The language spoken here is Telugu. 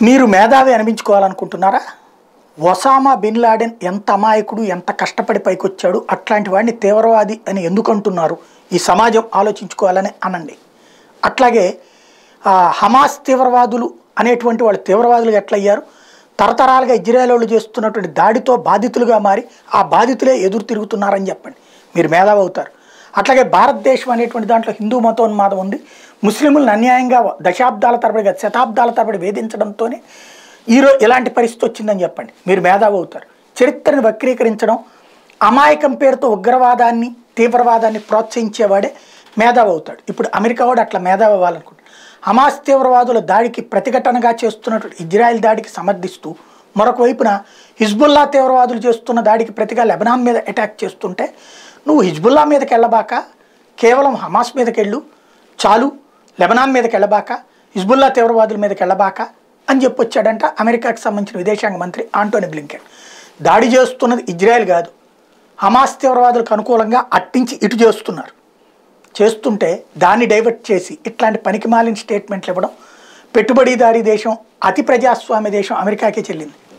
మీరు మేధావి అనిపించుకోవాలనుకుంటున్నారా ఒసామా బిన్ లాడెన్ ఎంత అమాయకుడు ఎంత కష్టపడి పైకొచ్చాడు అట్లాంటి వాడిని తీవ్రవాది అని ఎందుకు అంటున్నారు ఈ సమాజం ఆలోచించుకోవాలని అనండి అట్లాగే ఆ, హమాస్ తీవ్రవాదులు అనేటువంటి వాళ్ళు తీవ్రవాదులు ఎట్లయ్యారు తరతరాలుగా ఇజ్రాయేల్ వాళ్ళు చేస్తున్నటువంటి దాడితో బాధితులుగా మారి ఆ బాధితులే ఎదురు తిరుగుతున్నారని చెప్పండి మీరు మేధావి అవుతారు అట్లాగే భారతదేశం అనేటువంటి దాంట్లో హిందూ మతోన్మాదం ఉంది ముస్లింలను అన్యాయంగా దశాబ్దాల తరబడి కాదు, శతాబ్దాల తరబడి వేధించడంతోనే ఈరోజు ఇలాంటి పరిస్థితి వచ్చిందని చెప్పండి మీరు మేధావి అవుతారు చరిత్రను వక్రీకరించడం అమాయకం పేరుతో ఉగ్రవాదాన్ని తీవ్రవాదాన్ని ప్రోత్సహించేవాడే మేధావి అవుతాడు ఇప్పుడు అమెరికా వాడు అట్లా మేధావి అవ్వాలనుకుంటాడు హమాస్ తీవ్రవాదుల దాడికి ప్రతిఘటనగా చేస్తున్నటువంటి ఇజ్రాయెల్ దాడికి సమర్థిస్తూ మరొక వైపున హిజ్బుల్లా తీవ్రవాదులు చేస్తున్న దాడికి ప్రతిగా లెబనాన్ మీద అటాక్ చేస్తుంటే నువ్వు హిజ్బుల్లా మీదకి వెళ్ళబాక కేవలం హమాస్ మీదకి వెళ్ళు చాలు లెబనాన్ మీదకి వెళ్ళబాక హిజ్బుల్లా తీవ్రవాదుల మీదకి వెళ్ళబాక అని చెప్పొచ్చాడంట అమెరికాకి సంబంధించిన విదేశాంగ మంత్రి ఆంటోనీ బ్లింకెన్ దాడి చేస్తున్నది ఇజ్రాయెల్ కాదు హమాస్ తీవ్రవాదులకు అనుకూలంగా అట్టించి ఇటు చేస్తున్నారు చేస్తుంటే దాన్ని డైవర్ట్ చేసి ఇట్లాంటి పనికిమాలిన స్టేట్మెంట్లు ఇవ్వడం పెట్టుబడిదారీ దేశం అతి ప్రజాస్వామ్య దేశం అమెరికాకే చెల్లింది